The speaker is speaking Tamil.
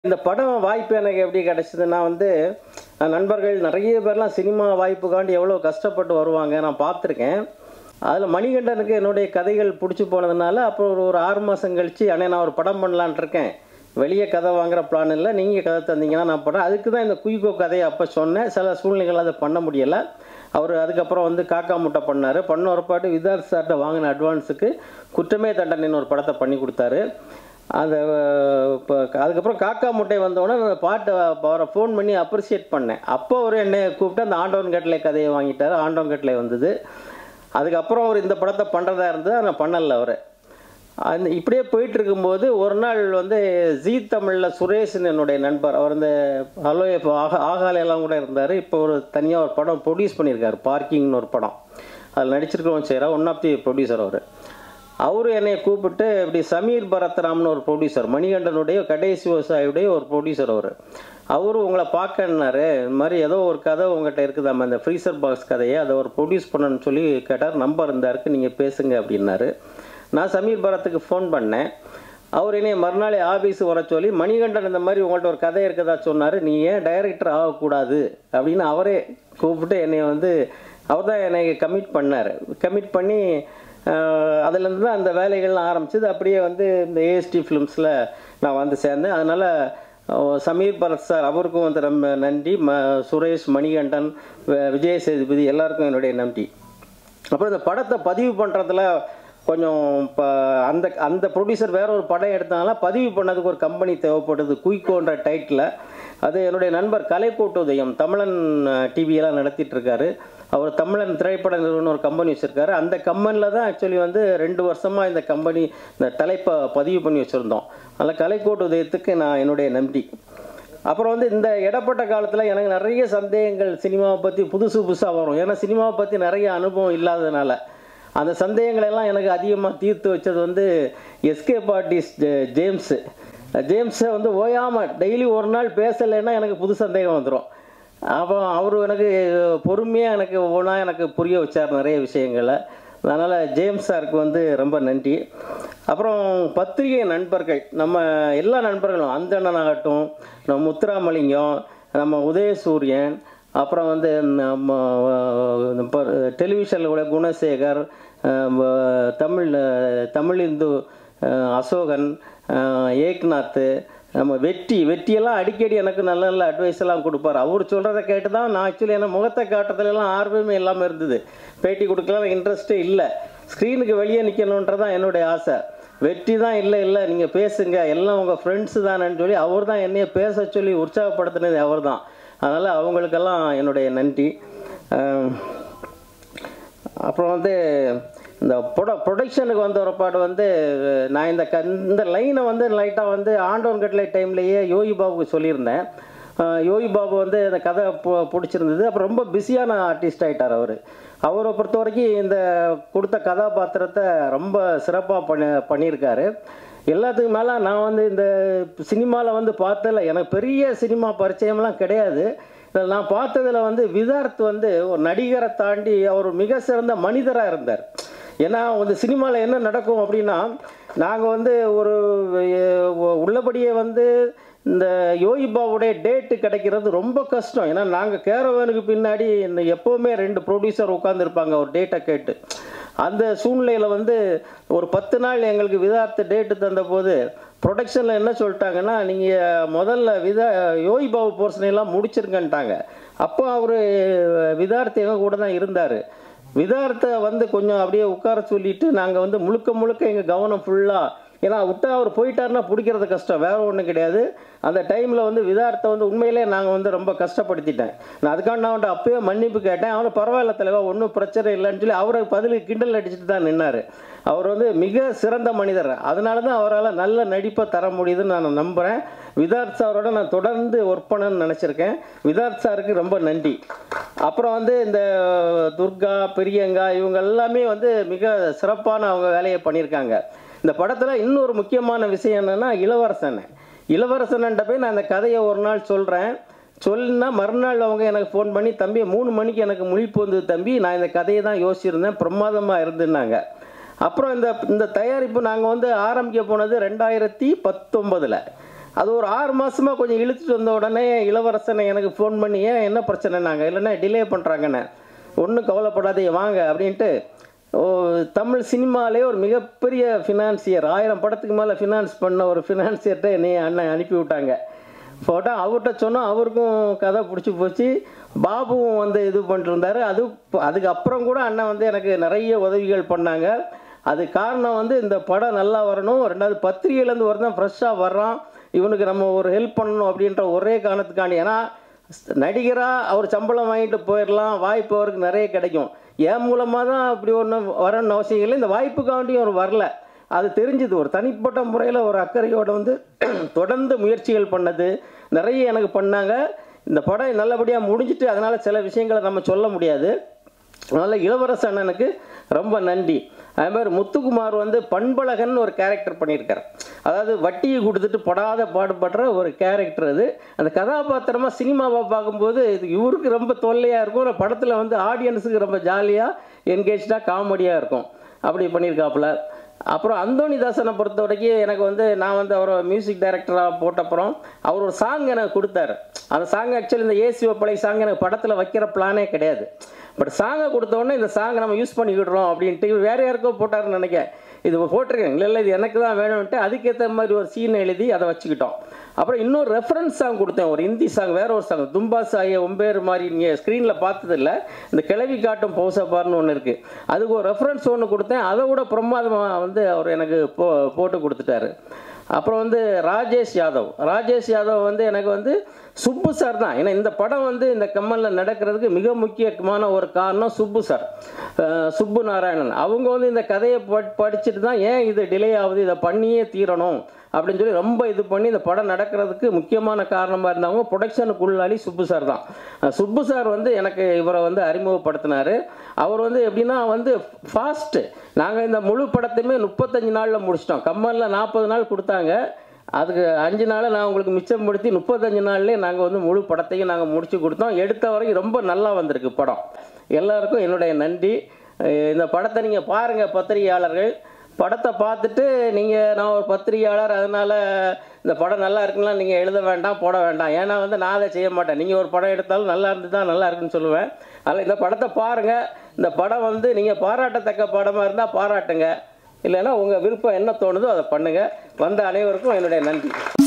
இந்த படம் வாய்ப்பு எனக்கு எப்படி கிடைச்சதுன்னா வந்து அஹ், நண்பர்கள் நிறைய பேர்லாம் சினிமா வாய்ப்புக்காண்டி எவ்வளோ கஷ்டப்பட்டு வருவாங்க நான் பார்த்துருக்கேன் அதில் மணிகண்டனுக்கு என்னுடைய கதைகள் பிடிச்சி போனதுனால அப்புறம் ஒரு ஒரு ஆறு மாதம் கழிச்சு அண்ணே நான் ஒரு படம் பண்ணலான்ட்டு இருக்கேன் வெளியே கதை வாங்குற பிளான் இல்லை நீங்கள் கதை தந்தீங்கன்னா நான் பண்ணுறேன் அதுக்கு தான் இந்த குயிக்கோ கதையை அப்போ சொன்னேன் சில சூழ்நிலைகள் அதை பண்ண முடியலை அவர் அதுக்கப்புறம் வந்து காக்கா முட்டை பண்ணார் பண்ண ஒரு பாட்டு விதார்த் சார்கிட்ட வாங்கின அட்வான்ஸுக்கு குற்றமே தண்டனைன்னு ஒரு படத்தை பண்ணி கொடுத்தாரு அந்த இப்போ அதுக்கப்புறம் காக்கா முட்டை வந்தோடனே அந்த பாட்டை அவரை ஃபோன் பண்ணி அப்ரிசியேட் பண்ணேன் அப்போ அவர் என்னை கூப்பிட்டு அந்த ஆண்டவன் கட்டளை கதையை வாங்கிட்டார் ஆண்டவன் கட்டளை வந்தது அதுக்கப்புறம் அவர் இந்த படத்தை பண்ணுறதா இருந்தது ஆனால் பண்ணலை அவர் அந்த இப்படியே போயிட்டு இருக்கும்போது ஒரு நாள் வந்து ஜீ தமிழில் சுரேஷன் என்னுடைய நண்பர் அவர் இந்த ஹலோ இப்போ ஆகா ஆகாலையெல்லாம் கூட இருந்தார் இப்போ ஒரு தனியாக ஒரு படம் ப்ரொடியூஸ் பண்ணியிருக்காரு பார்க்கிங்னு ஒரு படம் அதில் நடிச்சிருக்கவும் செய்கிறா ஒன் ஆஃப் தி ப்ரொடியூசர் அவர் அவரு என்னை கூப்பிட்டு இப்படி சமீர் பரத்ராம்னு ஒரு ப்ரொடியூசர் மணிகண்டனுடைய கடைசி விவசாயியுடைய ஒரு ப்ரொடியூசர் அவர் அவரு உங்களை பார்க்கன்னாரு இந்த மாதிரி ஏதோ ஒரு கதை உங்கள்கிட்ட இருக்குதாம்மா இந்த ஃப்ரீசர் பாக்ஸ் கதையை அதை ஒரு ப்ரொடியூஸ் பண்ணணும்னு சொல்லி கேட்டார் நம்பர் இருந்தாருக்கு நீங்கள் பேசுங்க அப்படின்னாரு நான் சமீர் பரத்துக்கு ஃபோன் பண்ணேன் அவர் என்னை மறுநாள் ஆஃபீஸு வர சொல்லி மணிகண்டன் இந்த மாதிரி உங்கள்கிட்ட ஒரு கதை இருக்கதா சொன்னார் நீ ஏன் டைரக்டர் ஆகக்கூடாது அப்படின்னு அவரே கூப்பிட்டு என்னை வந்து அவர் தான் என்னை கமிட் பண்ணார் கமிட் பண்ணி ஆஹ், அதுலேருந்து தான் அந்த வேலைகள்லாம் ஆரம்பிச்சது அப்படியே வந்து இந்த ஏஎஸ்டி ஃபிலிம்ஸில் நான் வந்து சேர்ந்தேன் அதனால் சமீர் பரத் சார் அவருக்கும் வந்து ரொம்ப நன்றி ம சுரேஷ் மணிகண்டன் வி- விஜய் சேதுபதி எல்லாருக்கும் என்னுடைய நன்றி அப்புறம் இந்த படத்தை பதிவு பண்ணுறதுல கொஞ்சம் இப்போ அந்த அந்த ப்ரொடியூசர் வேற ஒரு படம் எடுத்தனால பதிவு பண்ணதுக்கு ஒரு கம்பெனி தேவைப்படுது குயிக்கோன்ற டைட்டில் அது என்னுடைய நண்பர் கலைக்கோட்டு உதயம் தமிழன் டிவியெல்லாம் நடத்திட்டு இருக்காரு அவர் தமிழன் திரைப்பட நிறுவனம் ஒரு கம்பெனி வச்சுருக்காரு அந்த கம்பெனியில் தான் ஆக்சுவலி வந்து ரெண்டு வருஷமாக இந்த கம்பெனி இந்த தலைப்பை பதிவு பண்ணி வச்சுருந்தோம் அதில் கலைக்கோட்டு உதயத்துக்கு நான் என்னுடைய நன்றி அப்புறம் வந்து இந்த இடப்பட்ட காலத்தில் எனக்கு நிறைய சந்தேகங்கள் சினிமாவை பற்றி புதுசு புதுசாக வரும் ஏன்னா சினிமாவை பற்றி நிறைய அனுபவம் இல்லாததுனால அந்த சந்தேகங்கள் எல்லாம் எனக்கு அதிகமாக தீர்த்து வச்சது வந்து எஸ்கே பார்ட்டிஸ் ஜேம்ஸு ஜேம்ஸை வந்து ஓயாமல் டெய்லி ஒரு நாள் பேசலைன்னா எனக்கு புது சந்தேகம் வந்துடும் அப்போ அவர் எனக்கு பொறுமையாக எனக்கு ஒவ்வொன்றா எனக்கு புரிய வச்சார் நிறைய விஷயங்களை அதனால் ஜேம்ஸ் சாருக்கு வந்து ரொம்ப நன்றி அப்புறம் பத்திரிகை நண்பர்கள் நம்ம எல்லா நண்பர்களும் அந்தணனாகட்டும் நம்ம முத்துராமலிங்கம் நம்ம உதயசூரியன் அப்புறம் வந்து நம்ம டெலிவிஷனில் கூட குணசேகர் அஹ், வ- தமிழ் அஹ், தமிழ் இந்து அஹ், அசோகன் அஹ், ஏக்நாத் நம்ம வெற்றி வெற்றியெல்லாம் அடிக்கடி எனக்கு நல்ல நல்ல அட்வைஸ் எல்லாம் கொடுப்பார் அவர் சொல்கிறத கேட்டு தான் நான் ஆக்சுவலி என்ன முகத்தை காட்டுறதுலாம் ஆர்வமே இல்லாமல் இருந்தது பேட்டி கொடுக்கலாம் இன்ட்ரெஸ்ட்டே இல்லை ஸ்க்ரீனுக்கு வெளியே நிற்கணுன்றதான் என்னுடைய ஆசை வெற்றி தான் இல்லை இல்லை நீங்கள் பேசுங்க எல்லாம் உங்கள் ஃப்ரெண்ட்ஸு தானேன்னு சொல்லி அவர் தான் என்னைய பேச சொல்லி உற்சாகப்படுத்தினது அவர் தான் அதனால் அவங்களுக்கெல்லாம் என்னுடைய நன்றி அஹ், அப்புறம் வந்து இந்த ப்ரொட ப்ரொடக்ஷனுக்கு வந்த ஒரு பாடு வந்து நான் இந்த க இந்த லைனை வந்து லைட்டாக வந்து ஆண்டவன் கட்டளை டைம்லேயே யோகி பாபுக்கு சொல்லியிருந்தேன் அஹ் யோகி பாபு வந்து இந்த கதை பு- பிடிச்சிருந்தது அப்புறம் ரொம்ப பிஸியான ஆர்டிஸ்ட் ஆகிட்டார் அவர் அவரை பொறுத்த வரைக்கும் இந்த கொடுத்த கதாபாத்திரத்தை ரொம்ப சிறப்பாக பண்ணி பண்ணியிருக்காரு எல்லாத்துக்கும் மேலே நான் வந்து இந்த சினிமாவில் வந்து பார்த்ததில்ல எனக்கு பெரிய சினிமா பரிச்சயம்லாம் கிடையாது இதுல நான் பார்த்ததுல வந்து விதார்த் வந்து ஒரு நடிகரை தாண்டி அவர் மிக சிறந்த மனிதராக இருந்தார் ஏன்னா வந்து சினிமாவில் என்ன நடக்கும் அப்படின்னா நாங்கள் வந்து ஒரு அஹ், உள்ளபடியே வந்து இந்த யோகி பாபுடைய டேட்டு கிடைக்கிறது ரொம்ப கஷ்டம் ஏன்னா நாங்கள் கேரவேனுக்கு பின்னாடி இந்த எப்போவுமே ரெண்டு ப்ரொடியூசர் உட்காந்துருப்பாங்க ஒரு டேட்டை கேட்டு அந்த சூழ்நிலையில் வந்து ஒரு பத்து நாள் எங்களுக்கு விதார்த்த டேட்டு தந்தபோது ப்ரொடக்ஷனில் என்ன சொல்லிட்டாங்கன்னா நீங்கள் முதல்ல விதா யோகி பாபு போர்ஷனை எல்லாம் முடிச்சிருங்கன்ட்டாங்க அப்போ அவர் விதார்த்த எங்கள் கூட தான் இருந்தார் விதார்த்தை வந்து கொஞ்சம் அப்படியே உட்கார சொல்லிட்டு நாங்கள் வந்து முழுக்க முழுக்க எங்கள் கவனம் ஃபுல்லாக ஏன்னா விட்டா அவர் போயிட்டாருன்னா பிடிக்கிறது கஷ்டம் வேற ஒன்றும் கிடையாது அந்த டைமில் வந்து விதார்த்தை வந்து உண்மையிலே நாங்கள் வந்து ரொம்ப கஷ்டப்படுத்திட்டேன் நான் அதுக்காக நான் அவன்கிட்ட அப்பயே மன்னிப்பு கேட்டேன் அவனை பரவாயில்ல தலைவா ஒன்றும் பிரச்சனை இல்லைன்னு சொல்லி அவரை பதிலுக்கு கிண்டல் அடிச்சுட்டு தான் நின்னார் அவர் வந்து மிக சிறந்த மனிதர் அதனால தான் அவரால் நல்ல நடிப்பை தர முடியுதுன்னு நான் நம்புகிறேன் விதார்த் சாரோட நான் தொடர்ந்து ஒர்க் பண்ணணும்னு நினச்சிருக்கேன் விதார்த் சாருக்கு ரொம்ப நன்றி அப்புறம் வந்து இந்த துர்கா பெரியங்கா இவங்க எல்லாமே வந்து மிக சிறப்பான அவங்க வேலையை பண்ணியிருக்காங்க இந்த படத்தில் இன்னொரு முக்கியமான விஷயம் என்னென்னா இளவரசன் இளவரசன்ட்ட போய் நான் இந்த கதையை ஒரு நாள் சொல்கிறேன் சொல்லினா மறுநாள் அவங்க எனக்கு ஃபோன் பண்ணி தம்பி மூணு மணிக்கு எனக்கு முழிப்பு வந்தது தம்பி நான் இந்த கதையை தான் யோசிச்சிருந்தேன் பிரமாதமாக இருந்துன்னாங்க அப்புறம் இந்த இந்த தயாரிப்பு நாங்கள் வந்து ஆரம்பிக்க போனது ரெண்டாயிரத்தி பத்தொம்பதில் அது ஒரு ஆறு மாசமா கொஞ்சம் இழுத்துட்டு வந்த உடனே இளவரசனை எனக்கு ஃபோன் பண்ணி ஏன் என்ன பிரச்சனைனாங்க இல்லைன்னா டிலே பண்ணுறாங்கண்ணே ஒன்றும் கவலைப்படாதீங்க வாங்க அப்படின்ட்டு ஓ தமிழ் சினிமாலே ஒரு மிகப்பெரிய ஃபினான்சியர் ஆயிரம் படத்துக்கு மேலே ஃபினான்ஸ் பண்ண ஒரு ஃபினான்சியர்கிட்ட என்னை அண்ணன் அனுப்பி விட்டாங்க போட்டால் அவர்கிட்ட சொன்னோம் அவருக்கும் கதை பிடிச்சி போச்சு பாபுவும் வந்து இது பண்ணிட்டு இருந்தாரு அது அதுக்கு அப்புறம் கூட அண்ணன் வந்து எனக்கு நிறைய உதவிகள் பண்ணாங்க அது காரணம் வந்து இந்த படம் நல்லா வரணும் ரெண்டாவது பத்திரிகையிலேருந்து ஒருத்தன் ஃப்ரெஷ்ஷாக வர்றான் இவனுக்கு நம்ம ஒரு ஹெல்ப் பண்ணணும் அப்படின்ற ஒரே காரணத்துக்காண்டி ஏன்னா நடிகராக அவர் சம்பளம் வாங்கிட்டு போயிடலாம் வாய்ப்பு அவருக்கு நிறைய கிடைக்கும் என் மூலமாக தான் அப்படி ஒன்று வரணும்னு அவசியம் இல்லை இந்த வாய்ப்புக்காண்டியும் அவர் வரல அது தெரிஞ்சுது ஒரு தனிப்பட்ட முறையில் ஒரு அக்கறையோடு வந்து தொடர்ந்து முயற்சிகள் பண்ணது நிறைய எனக்கு பண்ணாங்க இந்த படம் நல்லபடியாக முடிஞ்சிட்டு அதனால் சில விஷயங்களை நம்ம சொல்ல முடியாது அதனால் இளவரச அண்ணனுக்கு ரொம்ப நன்றி அது மாதிரி முத்துக்குமார் வந்து பண்பழகன் ஒரு கேரக்டர் பண்ணியிருக்கார் அதாவது வட்டியை கொடுத்துட்டு படாத பாடுபடுற ஒரு கேரக்டர் அது அந்த கதாபாத்திரமாக சினிமாவை பார்க்கும்போது இது இவருக்கு ரொம்ப தொல்லையாக இருக்கும் படத்தில் வந்து ஆடியன்ஸுக்கு ரொம்ப ஜாலியாக என்கேஜாக காமெடியாக இருக்கும் அப்படி பண்ணியிருக்காப்புல அப்புறம் அந்தோணிதாசனை பொறுத்த வரைக்கும் எனக்கு வந்து நான் வந்து அவரை மியூசிக் டைரக்டராக போட்டப்புறம் அவர் ஒரு சாங் எனக்கு கொடுத்தாரு அந்த சாங் ஆக்சுவலி இந்த ஏசி பழைய சாங் எனக்கு படத்தில் வைக்கிற பிளானே கிடையாது பட் சாங்கை கொடுத்த உடனே இந்த சாங்கை நம்ம யூஸ் பண்ணிக்கிடுறோம் அப்படின்ட்டு இவர் வேற யாருக்கோ போட்டாருன்னு நினைக்கிறேன் இது போட்டிருக்கேன் இல்லை இல்லை இது எனக்கு தான் வேணும்ன்ட்டு அதுக்கேற்ற மாதிரி ஒரு சீன் எழுதி அதை வச்சுக்கிட்டோம் அப்புறம் இன்னொரு ரெஃபரன்ஸ் சாங் கொடுத்தேன் ஒரு ஹிந்தி சாங் வேற ஒரு சாங் தும்பா சாய ஒம்பேர் மாதிரி நீங்கள் ஸ்க்ரீனில் பார்த்ததில்ல இந்த கிளவி காட்டும் பௌசப்பார்னு ஒன்று இருக்குது அதுக்கு ஒரு ரெஃபரன்ஸ் ஒன்று கொடுத்தேன் அதை விட பிரமாதமாக வந்து அவர் எனக்கு போ போட்டு கொடுத்துட்டாரு அப்புறம் வந்து ராஜேஷ் யாதவ் ராஜேஷ் யாதவ் வந்து எனக்கு வந்து சுப்பு சார் தான் ஏன்னா இந்த படம் வந்து இந்த கம்மலில் நடக்கிறதுக்கு மிக முக்கியமான ஒரு காரணம் சுப்பு சார் அஹ் சுப்பு நாராயணன் அவங்க வந்து இந்த கதையை ப- படிச்சுட்டு தான் ஏன் இது டிலே ஆகுது இதை பண்ணியே தீரணும் அப்படின்னு சொல்லி ரொம்ப இது பண்ணி இந்த படம் நடக்கிறதுக்கு முக்கியமான காரணமாக இருந்தவங்க ப்ரொடக்ஷனுக்குள்ளாளி சுப்பு சார் தான் அஹ் சுப்பு சார் வந்து எனக்கு இவரை வந்து அறிமுகப்படுத்தினார் அவர் வந்து எப்படின்னா வந்து ஃபாஸ்ட்டு நாங்கள் இந்த முழு படத்தையுமே முப்பத்தஞ்சு நாளில் முடிச்சிட்டோம் கம்மலில் நாற்பது நாள் கொடுத்தாங்க அதுக்கு அஞ்சு நாளை நான் உங்களுக்கு மிச்சப்படுத்தி முப்பத்தஞ்சு நாள்லேயே நாங்கள் வந்து முழு படத்தையும் நாங்கள் முடிச்சு கொடுத்தோம் எடுத்த வரைக்கும் ரொம்ப நல்லா வந்திருக்கு படம் எல்லாருக்கும் என்னுடைய நன்றி அஹ் இந்த படத்தை நீங்கள் பாருங்கள் பத்திரிகையாளர்கள் படத்தை பார்த்துட்டு நீங்கள் நான் ஒரு பத்திரிகையாளர் அதனால் இந்த படம் நல்லா இருக்குன்னா நீங்கள் எழுத வேண்டாம் போட வேண்டாம் ஏன்னா வந்து நான் அதை செய்ய மாட்டேன் நீங்கள் ஒரு படம் எடுத்தாலும் நல்லா இருந்து தான் நல்லா இருக்குன்னு சொல்லுவேன் அதில் இந்த படத்தை பாருங்கள் இந்த படம் வந்து நீங்கள் பாராட்டத்தக்க படமாக இருந்தால் பாராட்டுங்க இல்லைன்னா உங்கள் விருப்பம் என்ன தோணுதோ அதை பண்ணுங்கள் வந்த அனைவருக்கும் என்னுடைய நன்றி